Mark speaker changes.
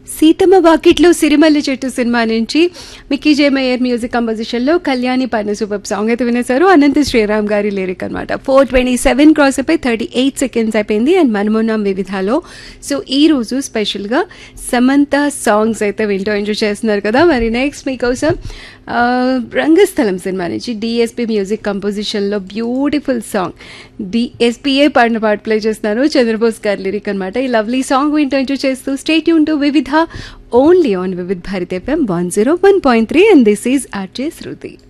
Speaker 1: సీతమ్మ వాకిట్లో సిరిమల్లి చెట్టు సినిమా నుంచి Mickey J Meyer music కంపోజిషన్లో కళ్యాణి పన్ను సూపర్ సాంగ్ అయితే వినేశారు అనంత శ్రీరామ్ గారి లిరిక్ అనమాట ఫోర్ ట్వంటీ సెవెన్ క్రాస్ అయిపోయి థర్టీ ఎయిట్ సెకండ్స్ అయిపోయింది అండ్ మనమున్నాం వివిధాలో సో ఈ రోజు స్పెషల్గా సమంత సాంగ్స్ అయితే వింటూ ఎంజాయ్ చేస్తున్నారు కదా మరి నెక్స్ట్ మీకోసం ఆ, రంగస్థలం సినిమా నుంచి డిఎస్పి మ్యూజిక్ కంపోజిషన్లో బ్యూటిఫుల్ సాంగ్ డిఎస్పిఏ పాడిన పాట ప్లే చేస్తున్నారు చంద్రబోస్ గారి లిరిక్ అనమాట ఈ లవ్లీ సాంగ్ వింటూ ఎంజాయ్ చేస్తూ స్టేట్ యూన్ to Vividh only on Vividh Bharat FM one zero one point three and this is RJ Shruti